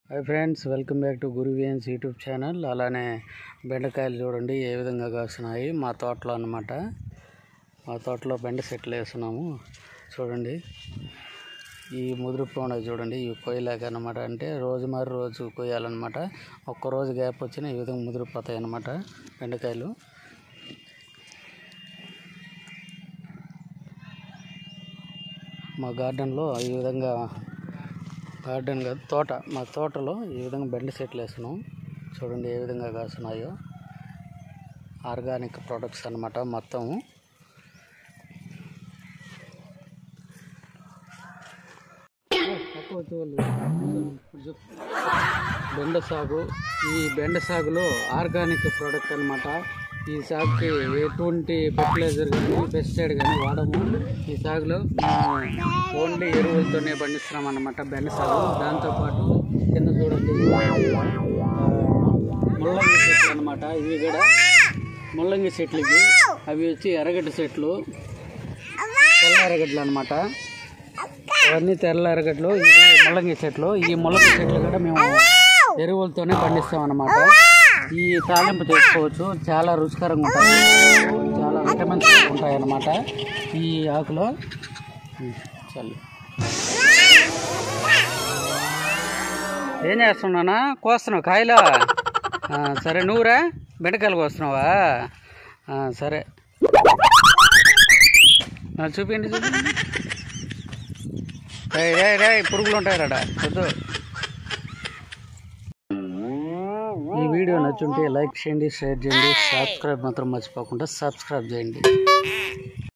hi friends welcome back to గురువియన్స్ YouTube channel అలానే బెండకాయలు చూడండి ఏ విధంగా కాస్తున్నాయి మా తోటలో అన్నమాట మా తోటలో బెండ సెట్లు వేస్తున్నాము చూడండి ఈ ముదురు ఉన్నాయి చూడండి ఇవి కొయ్యలేక అనమాట అంటే రోజు మరి రోజు కొయ్యాలన్నమాట ఒక్క రోజు గ్యాప్ వచ్చినా ఈ విధంగా ముదిరిపోతాయి అన్నమాట బెండకాయలు మా గార్డెన్లో ఈ విధంగా గార్డెన్ కాదు తోట మా తోటలో ఈ విధంగా బెండ సెట్లు వేస్తున్నాం చూడండి ఏ విధంగా కాస్తున్నాయో ఆర్గానిక్ ప్రొడక్ట్స్ అన్నమాట మొత్తం బెండ సాగు ఈ బెండ సాగులో ఆర్గానిక్ ప్రోడక్ట్ అన్నమాట ఈ సాగుకి ఎటువంటి ఫెర్టిలైజర్ కానీ పెస్టిసైడ్ కానీ వాడము ఈ సాగులో మేము ఓన్లీ ఎరువులతోనే పండిస్తున్నాం అన్నమాట బెండ సాగు దాంతోపాటు కింద చూడండి ఆ, ముల్లంగి చెట్లు అన్నమాట ఇవి కూడా ముల్లంగి చెట్లకి అవి వచ్చి ఎర్రగడ్డ చెట్లు తెల్ల ఎర్రగడ్డలు అనమాట అవన్నీ తెల్ల ఎర్రగడ్డలు ఇవి ముల్లంగి చెట్లు ఈ ముల్లంగి చెట్లు కూడా మేము ఎరువులతోనే పండిస్తాం అన్నమాట ఈ తాలింపు చేసుకోవచ్చు చాలా రుచికరంగా ఉంటాయి చాలా విటమిన్స్ ఉంటాయి అన్నమాట ఈ ఆకులో ఉమ్, చల్లు ఏం చేస్తున్నానా కోస్తున్నావు కాయలా ఆ, సరే నువ్వురా బెండకాయలు కోస్తున్నావా ఆ, సరే ఆ, చూపించండి చూపించండి రే రే రే పురుగులు ఉంటాయి రాడా వద్దు ఈ వీడియో నచ్చుంటే లైక్ చేయండి షేర్ చేయండి సబ్స్క్రైబ్ మాత్రం మర్చిపోకుండా సబ్స్క్రైబ్ చేయండి